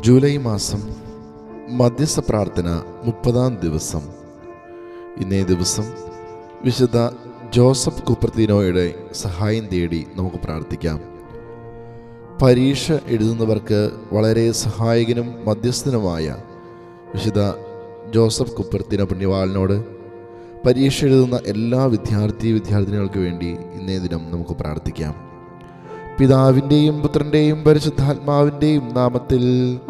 July മാസം മധ്യസ്ഥ പ്രാർത്ഥന മുപ്പതാം ദിവസം ഇന്നേ ദിവസം വിശുദ്ധ ജോസഫ് കുപ്രത്തീനോയുടെ സഹായം തേടി നമുക്ക് പ്രാർത്ഥിക്കാം പരീക്ഷ എഴുതുന്നവർക്ക് വളരെ സഹായകനും മധ്യസ്ഥനുമായ വിശുദ്ധ ജോസഫ് കുപ്രത്തീന പുണ്യവാളിനോട് പരീക്ഷ എഴുതുന്ന എല്ലാ വിദ്യാർത്ഥി വിദ്യാർത്ഥിനികൾക്ക് വേണ്ടി ഇന്നേ ദിനം നമുക്ക് പ്രാർത്ഥിക്കാം പിതാവിൻ്റെയും പുത്രൻ്റെയും പരിശുദ്ധാത്മാവിൻ്റെയും നാമത്തിൽ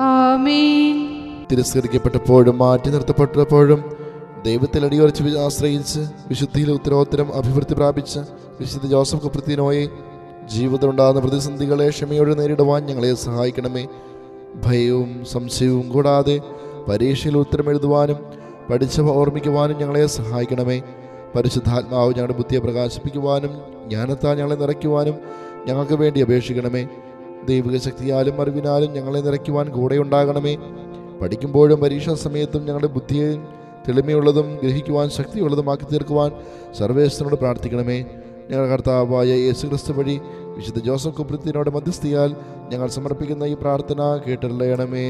ആമേൻ തിരസ്കരിക്കപ്പെട്ടപ്പോഴും മാറ്റി നിർത്തപ്പെട്ടപ്പോഴും ദൈവത്തിൽ അടിയുറച്ച് ആശ്രയിച്ച് വിശുദ്ധിയിൽ ഉത്തരോത്തരം അഭിവൃദ്ധി പ്രാപിച്ച വിശുദ്ധ ജോസഫ് കുപ്രത്തിനോയെ ജീവിതത്തിലുണ്ടാകുന്ന പ്രതിസന്ധികളെ ക്ഷമയോടെ നേരിടുവാൻ ഞങ്ങളെ സഹായിക്കണമേ ഭയവും സംശയവും കൂടാതെ പരീക്ഷയിൽ ഉത്തരം എഴുതുവാനും പഠിച്ചവ ഓർമ്മിക്കുവാനും ഞങ്ങളെ സഹായിക്കണമേ പരിശുദ്ധാത്മാവ് ഞങ്ങളുടെ ബുദ്ധിയെ പ്രകാശിപ്പിക്കുവാനും ജ്ഞാനത്താൽ ഞങ്ങളെ നിറയ്ക്കുവാനും ഞങ്ങൾക്ക് വേണ്ടി അപേക്ഷിക്കണമേ ദൈവിക ശക്തിയാലും അറിവിനാലും ഞങ്ങളെ നിറയ്ക്കുവാൻ കൂടെ ഉണ്ടാകണമേ പഠിക്കുമ്പോഴും പരീക്ഷാ സമയത്തും ഞങ്ങളുടെ ബുദ്ധിയെ തെളിമയുള്ളതും ഗ്രഹിക്കുവാൻ ശക്തിയുള്ളതുമാക്കി തീർക്കുവാൻ സർവേശ്വരനോട് പ്രാർത്ഥിക്കണമേ ഞങ്ങളുടെ കർത്താവായ യേശു ക്രിസ്തു വഴി വിശുദ്ധ ജോസഫ് കുപ്രത്തിനോട് മധ്യസ്ഥിയാൽ ഞങ്ങൾ സമർപ്പിക്കുന്ന ഈ പ്രാർത്ഥന കേട്ടറിയണമേ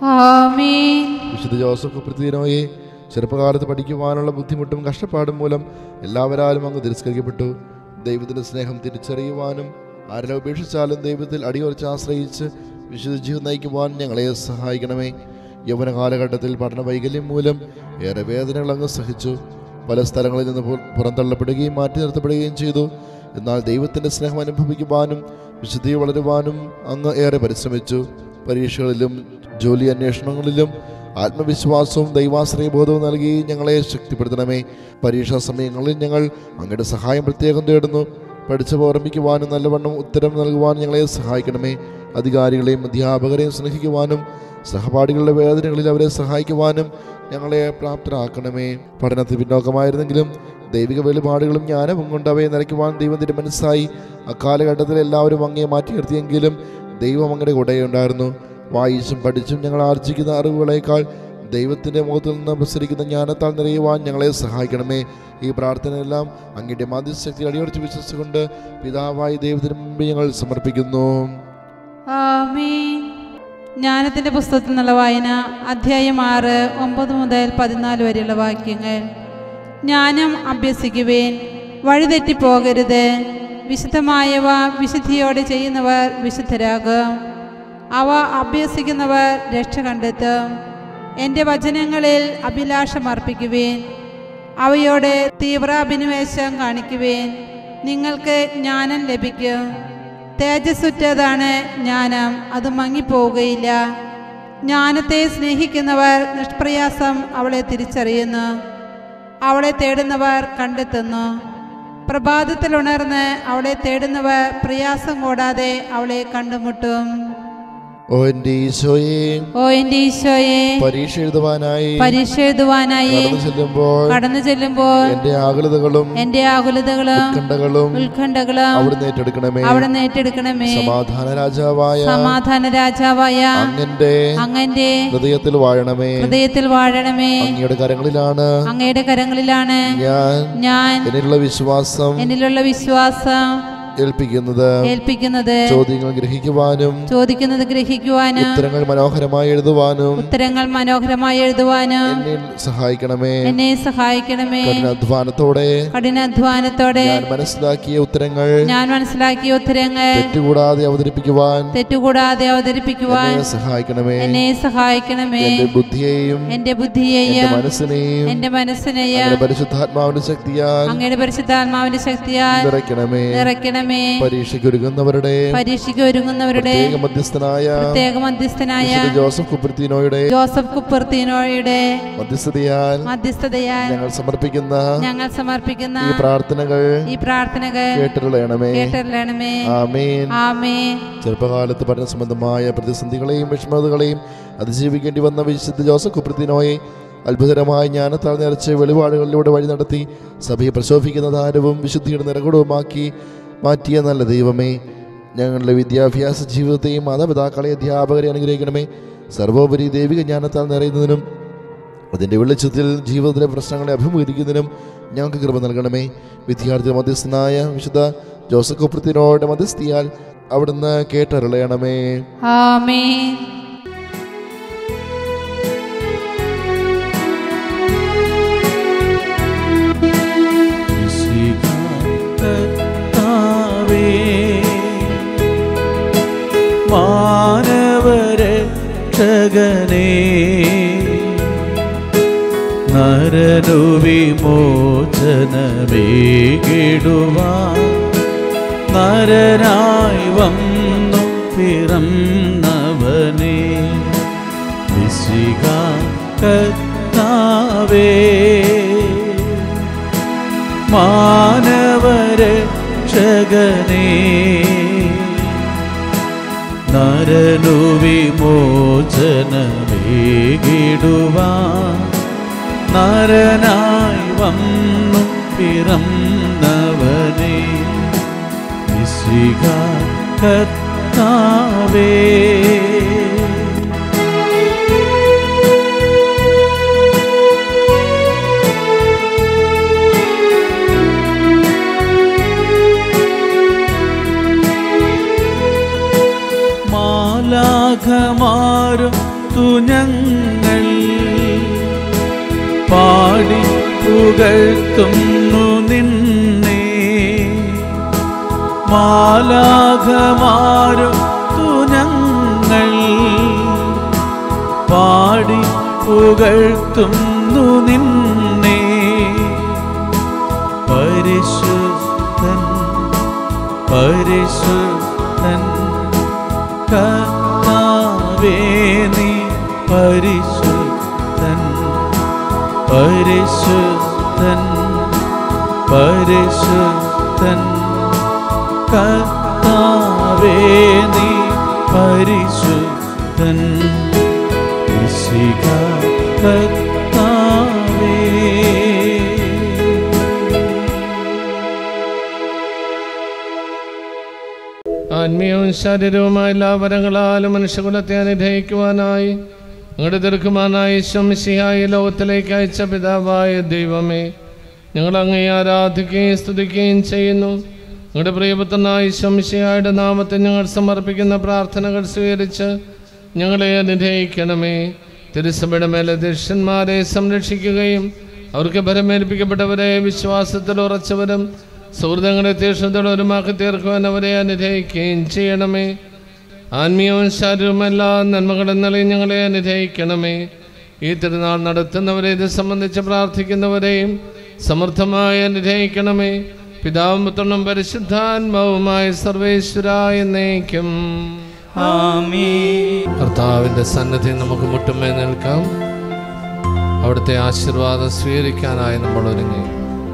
ആമേൻ വിശുദ്ധ ജോസഫ് കുപ്രത്തിനോയെ ചെറുപ്പകാലത്ത് പഠിക്കുവാനുള്ള ബുദ്ധിമുട്ടും കഷ്ടപ്പാടും മൂലം എല്ലാവരാലും അങ്ങ് തിരസ്കരിക്കപ്പെട്ടു ദൈവത്തിന്റെ സ്നേഹം തിരിച്ചറിയുവാനും ആരെല്ലാം ഉപേക്ഷിച്ചാലും ദൈവത്തിൽ അടിയുറച്ച് ആശ്രയിച്ച് വിശുദ്ധ ജീവിതം നയിക്കുവാൻ ഞങ്ങളെ സഹായിക്കണമേ യൗവന കാലഘട്ടത്തിൽ പഠന വൈകല്യം മൂലം ഏറെ വേദനകൾ അങ്ങ് സഹിച്ചു പല സ്ഥലങ്ങളിൽ നിന്ന് പു- പുറന്തള്ളപ്പെടുകയും മാറ്റി നിർത്തപ്പെടുകയും ചെയ്തു എന്നാൽ ദൈവത്തിന്റെ സ്നേഹം അനുഭവിക്കുവാനും വിശുദ്ധി വളരുവാനും അങ്ങ് ഏറെ പരിശ്രമിച്ചു പരീക്ഷകളിലും ജോലി അന്വേഷണങ്ങളിലും ആത്മവിശ്വാസവും ദൈവാശ്രയബോധവും നൽകി ഞങ്ങളെ ശക്തിപ്പെടുത്തണമേ പരീക്ഷാ സമയങ്ങളിൽ ഞങ്ങൾ അങ്ങയുടെ സഹായം പ്രത്യേകം തേടുന്നു പഠിച്ചവ ഓർമ്മിക്കുവാനും നല്ലവണ്ണം ഉത്തരം നൽകുവാനും ഞങ്ങളെ സഹായിക്കണമേ അധികാരികളെയും അധ്യാപകരെയും സ്നേഹിക്കുവാനും സഹപാഠികളുടെ വേദനകളിൽ അവരെ സഹായിക്കുവാനും ഞങ്ങളെ പ്രാപ്തരാക്കണമേ പഠനത്തിൽ പിന്നോക്കമായിരുന്നെങ്കിലും ദൈവിക വെളിപാടുകളും ജ്ഞാനവും കൊണ്ട് അവയെ നിറയ്ക്കുവാൻ ദൈവത്തിൻ്റെ മനസ്സായി അക്കാലഘട്ടത്തിൽ എല്ലാവരും അങ്ങേ മാറ്റി നിർത്തിയെങ്കിലും ദൈവം അങ്ങയുടെ കൂടെയുണ്ടായിരുന്നു വായിച്ചും പഠിച്ചും ഞങ്ങൾ ആർജിക്കുന്ന അറിവുകളേക്കാൾ ദൈവത്തിൻ്റെ മുഖത്തിൽ നിന്ന് പ്രസരിക്കുന്ന ജ്ഞാനത്താൽ നിറയുവാൻ ഞങ്ങളെ സഹായിക്കണമേ ഈ പ്രാർത്ഥനയെല്ലാം അങ്ങയുടെ മാധ്യശക്തി അടിയുറച്ച് വിശ്വസിച്ചുകൊണ്ട് പിതാവായി ദൈവത്തിന് മുമ്പ് ഞങ്ങൾ സമർപ്പിക്കുന്നു ആമേൻ ജ്ഞാനത്തിന്റെ പുസ്തകത്തിൽ നിന്നുള്ള വായന അധ്യായം ആറ് ഒമ്പത് മുതൽ പതിനാല് വരെയുള്ള വാക്യങ്ങൾ ജ്ഞാനം അഭ്യസിക്കുവേൻ വഴിതെറ്റിപ്പോകരുത് വിശുദ്ധമായവ വിശുദ്ധിയോടെ ചെയ്യുന്നവർ വിശുദ്ധരാകും അവ അഭ്യസിക്കുന്നവർ രക്ഷ കണ്ടെത്തും എൻ്റെ വചനങ്ങളിൽ അഭിലാഷം അർപ്പിക്കുവേൻ അവയോട് തീവ്രാഭിനിവേശം കാണിക്കുവേൻ നിങ്ങൾക്ക് ജ്ഞാനം ലഭിക്കും തേജസ്സുറ്റതാണ് ജ്ഞാനം അത് മങ്ങിപ്പോവുകയില്ല ജ്ഞാനത്തെ സ്നേഹിക്കുന്നവർ നിഷ്പ്രയാസം അവളെ തിരിച്ചറിയുന്നു അവളെ തേടുന്നവർ കണ്ടെത്തുന്നു പ്രഭാതത്തിൽ ഉണർന്ന് അവളെ തേടുന്നവർ പ്രയാസം കൂടാതെ അവളെ കണ്ടുമുട്ടും ഓ എൻ്റെ ഈശോയെ ഓ എൻ്റെ ഈശോയെ പരീക്ഷ എഴുതുവാനായി പരീക്ഷ എഴുതുവാനായി കടന്നു ചെല്ലുമ്പോൾ കടന്നു ചെല്ലുമ്പോൾ എൻ്റെ ആകുലതകളും എൻ്റെ ആകുലതകളും ഉത്കണ്ഠകളും ഉത്കണ്ഠകളും അവിടുന്ന് ഏറ്റെടുക്കണമേ അവിടെ ഏറ്റെടുക്കണമേ സമാധാന രാജാവായ സമാധാന രാജാവായ അങ്ങന്റെ അങ്ങന്റെ ഹൃദയത്തിൽ വാഴണമേ ഹൃദയത്തിൽ വാഴണമേ അങ്ങയുടെ കരങ്ങളിലാണ് അങ്ങയുടെ കരങ്ങളിലാണ് ഞാൻ ഞാൻ എന്നിലുള്ള വിശ്വാസം എന്നിലുള്ള വിശ്വാസം ഏൽപ്പിക്കുന്നത് ഏൽപ്പിക്കുന്നത് ചോദ്യങ്ങൾ ഗ്രഹിക്കുവാനും ചോദിക്കുന്നത് ഗ്രഹിക്കുവാനും ഉത്തരങ്ങൾ മനോഹരമായി എഴുതുവാനും ഉത്തരങ്ങൾ മനോഹരമായി എഴുതുവാനും എന്നെ സഹായിക്കണമേ എന്നെ സഹായിക്കണമേ കഠിനാധ്വാനത്തോടെ കഠിനാധ്വാനത്തോടെ ഞാൻ മനസ്സിലാക്കിയ ഉത്തരങ്ങൾ ഞാൻ മനസ്സിലാക്കിയ ഉത്തരങ്ങൾ തെറ്റുകൂടാതെ അവതരിപ്പിക്കുവാൻ തെറ്റുകൂടാതെ അവതരിപ്പിക്കുവാൻ എന്നെ സഹായിക്കണമേ എന്നെ സഹായിക്കണമേ എന്റെ ബുദ്ധിയെയും എന്റെ എന്റെ ബുദ്ധിയെയും മനസ്സിനെയും എന്റെ മനസ്സിനെയും അങ്ങനെ പരിശുദ്ധാത്മാവിന്റെ ശക്തിയാൽ അങ്ങയുടെ പരിശുദ്ധാത്മാവിന്റെ ശക്തിയാൽ നിറയ്ക്കണമേ നിറയ്ക്കണമേ പരീക്ഷയ്ക്ക് ഒരുങ്ങുന്നവരുടെ പരീക്ഷയ്ക്ക് ഒരുങ്ങുന്നവരുടെ പ്രത്യേക മധ്യസ്ഥനായ പ്രത്യേക മധ്യസ്ഥനായ വിശുദ്ധ ജോസഫ് കുപ്രത്തിനോയുടെ ജോസഫ് കുപ്പർത്തീനോയുടെ മധ്യസ്ഥതയാൽ മധ്യസ്ഥതയാൽ ഞങ്ങൾ സമർപ്പിക്കുന്ന ഞങ്ങൾ സമർപ്പിക്കുന്ന ഈ പ്രാർത്ഥനകൾ ഈ പ്രാർത്ഥനകൾ കേട്ടിടണമേ കേട്ടറിയണമേ ആമേൻ ആമേ ചെറുപ്പകാലത്ത് പഠന സംബന്ധമായ പ്രതിസന്ധികളെയും വിഷമതകളെയും അതിജീവിക്കേണ്ടി വന്ന വിശുദ്ധ ജോസഫ് കുപ്രത്തിനോയെ അത്ഭുതകരമായ ജ്ഞാനത്താൽ നിറച്ച് വെളിപാടുകളിലൂടെ വഴി നടത്തി സഭയെ പ്രശോഭിക്കുന്ന താരവും വിശുദ്ധിയുടെ നിറകുടവുമാക്കി മാറ്റിയ നല്ല ദൈവമേ ഞങ്ങളുടെ വിദ്യാഭ്യാസ ജീവിതത്തെയും മാതാപിതാക്കളെ അധ്യാപകരെ അനുഗ്രഹിക്കണമേ സർവോപരി ദൈവിക ജ്ഞാനത്താൽ നിറയുന്നതിനും അതിൻ്റെ വെളിച്ചത്തിൽ ജീവിതത്തിലെ പ്രശ്നങ്ങളെ അഭിമുഖീകരിക്കുന്നതിനും ഞങ്ങൾക്ക് കൃപ നൽകണമേ വിദ്യാർത്ഥി മധ്യസ്ഥനായ വിശുദ്ധ ജോസഫ് കുപ്രത്തിനോട് മധ്യസ്ഥിയാൽ അവിടുന്ന് കേട്ടറിയണമേ ആമേൻ നരനു വിമോചനമേകിടുവാൻ നരനായി വന്നു പിറന്നവനെ വിശിക കർത്താവേ മാനവരക്ഷകനേ നരനു വിമോചനമേകിടുവാൻ നരനായി വന്നു പിറന്നവനെ വിശിക കർത്താവേ മാലാഖമാരും തുഞ്ഞങ്ങൾ പാടി പുകഴ്ത്തുന്നു നിന്നെ മാലാഖമാരും തുഞ്ഞങ്ങൾ പാടി പുകഴ്ത്തുന്നു നിന്നെ പരിശുദ്ധൻ പരിശുദ്ധൻ കർത്താവേ നീ പരിശുദ്ധൻ പരിശുദ്ധൻ പരിശുദ്ധൻ കർത്താവേ നീ പരിശുദ്ധൻ വിശിക കർത്താവേ ആത്മീയവും ശാരീരവുമായ എല്ലാ വരങ്ങളാലും മനുഷ്യകുലത്തെ അനുഗ്രഹിക്കുവാനായി ഞങ്ങളുടെ ദീർഘമാനായ ശംസിയായി ലോകത്തിലേക്ക് അയച്ച പിതാവായ ദൈവമേ ഞങ്ങൾ അങ്ങേ ആരാധിക്കുകയും സ്തുതിക്കുകയും ചെയ്യുന്നു ഞങ്ങളുടെ പ്രിയപുത്രനായ ശംസിയായുടെ നാമത്തിൽ ഞങ്ങൾ സമർപ്പിക്കുന്ന പ്രാർത്ഥനകൾ സ്വീകരിച്ച് ഞങ്ങളെ അനുഗ്രഹിക്കണമേ തിരുസഭയുടെ മേലെ ദൃശ്യന്മാരെ സംരക്ഷിക്കുകയും അവർക്ക് ഭരമേൽപ്പിക്കപ്പെട്ടവരെ വിശ്വാസത്തിൽ ഉറച്ചവരും സുഹൃത്തുക്കളെ തീക്ഷ്ണതയോടുമാക്കി തീർക്കുവാൻ അവരെ അനുഗ്രഹിക്കുകയും ചെയ്യണമേ ആത്മീയവും ശാരീരവും എല്ലാ നന്മകളും നൽകി ഞങ്ങളെ അനുഗ്രഹിക്കണമേ ഈ തിരുനാൾ നടത്തുന്നവരെ ഇത് സംബന്ധിച്ച് പ്രാർത്ഥിക്കുന്നവരെയും സമൃദ്ധമായി അനുഗ്രഹിക്കണമേ പിതാവും പുത്രനും പരിശുദ്ധാത്മാവുമായ സർവേശ്വര എന്നേക്കും ആമീൻ കർത്താവിൻ്റെ സന്നിധി നമുക്ക് മുട്ടുമേ നിൽക്കാം അവിടുത്തെ ആശീർവാദം സ്വീകരിക്കാനായി നമ്മൾ ഒരുങ്ങി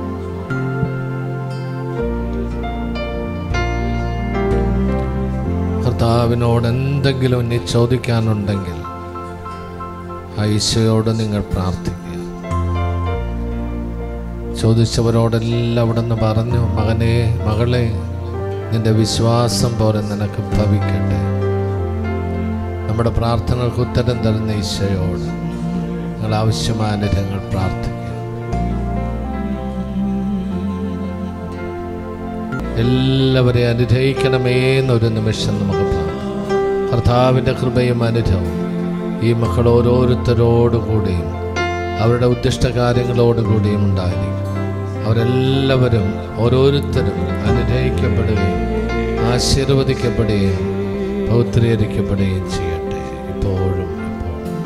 കർത്താവിനോട് എന്തെങ്കിലും ഇനി ചോദിക്കാനുണ്ടെങ്കിൽ ഐശയോട് നിങ്ങൾ പ്രാർത്ഥിക്കുക ചോദിച്ചവരോടെല്ലാം അവിടെ നിന്ന് പറഞ്ഞു മകനെ മകളെ നിന്റെ വിശ്വാസം പോലെ നിനക്ക് ഭവിക്കട്ടെ നമ്മുടെ പ്രാർത്ഥനകൾക്ക് ഉത്തരം തരുന്ന ഈശോയോട് നിങ്ങൾ ആവശ്യമായ അനുഗ്രഹങ്ങൾ പ്രാർത്ഥിക്കുക എല്ലാവരെയും അനുഗ്രഹിക്കണമേ എന്നൊരു നിമിഷം നമുക്ക് പ്രാർത്ഥിക്കാം കർത്താവിൻ്റെ കൃപയും അനുഗ്രഹവും ഈ മക്കൾ ഓരോരുത്തരോടുകൂടിയും അവരുടെ ഉദ്ദിഷ്ട കാര്യങ്ങളോടുകൂടിയും ഉണ്ടായിരിക്കും അവരെല്ലാവരും ഓരോരുത്തരും അനുഗ്രഹിക്കപ്പെടുകയും ആശീർവദിക്കപ്പെടുകയും പൗത്രീകരിക്കപ്പെടുകയും ചെയ്യട്ടെ ഇപ്പോഴും എപ്പോഴും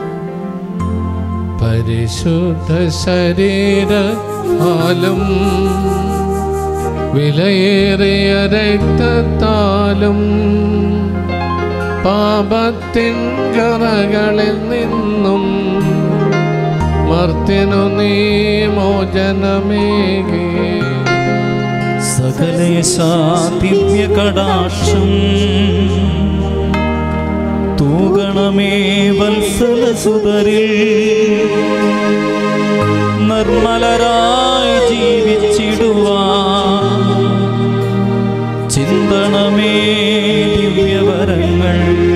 പരിശുദ്ധ ശരീരത്താലും വിലയേറിയ രക്തത്താലും പാപത്തിൻ കറകളിൽ നിന്നും മർത്തിനു നീ മോചനമേകി സകലേശാദിവ്യ കടാക്ഷം തൂകണമേ വത്സല സുതരിൽ നിർമ്മലരായി ജീവിച്ചിടുവാൻ ചിന്തണമേ ദിവ്യവരങ്ങൾ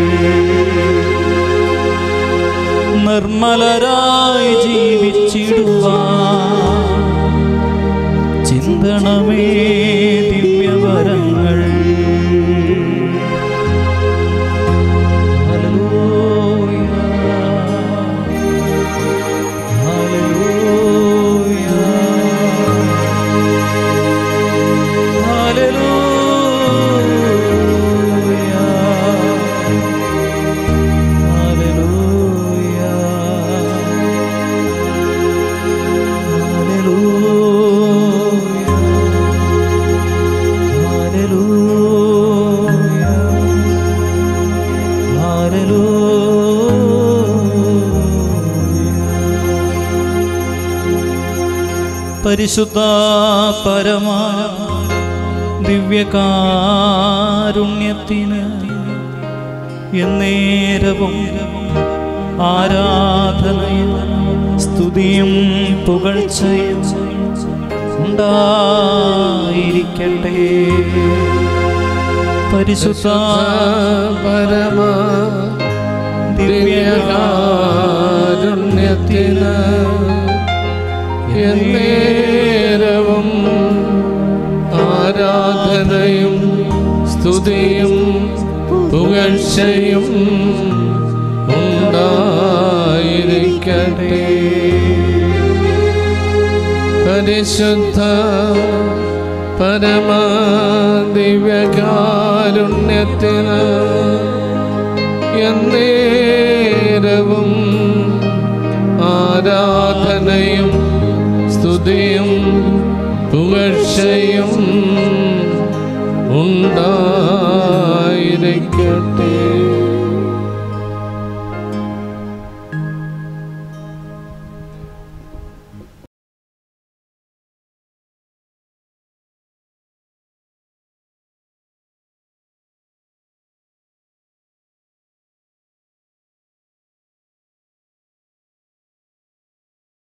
നിർമ്മലരായി ജീവിച്ചിടുവാൻ ചിന്തണമേ ദിവ്യവരങ്ങൾ ഹല്ലേലൂയ. ഹല്ലേലൂയ. ഹല്ലേലൂയ. ഹല്ലേലൂയ. പരിശുദ്ധ പരമാ ദിവ്യകാരുണ്യത്തിന് എന്നേരവും ആരാധനയും സ്തുതിയും പുകഴ്ചയും ഉണ്ടായിരിക്കട്ടെ പരിശുദ്ധ പരമ ദിവ്യകാരുണ്യത്തിന് എന്നേരവും ആരാധനയും സ്തുതിയും പുകഴ്ചയും ഉണ്ടായിരിക്കട്ടെ പരിശുദ്ധ പരമ ദിവ്യകാരുണ്യത്തിന് എന്നേരവും ആരാധനയും സ്തുതിയും പുകഴ്ചയും ഉണ്ടായിരിക്കട്ടെ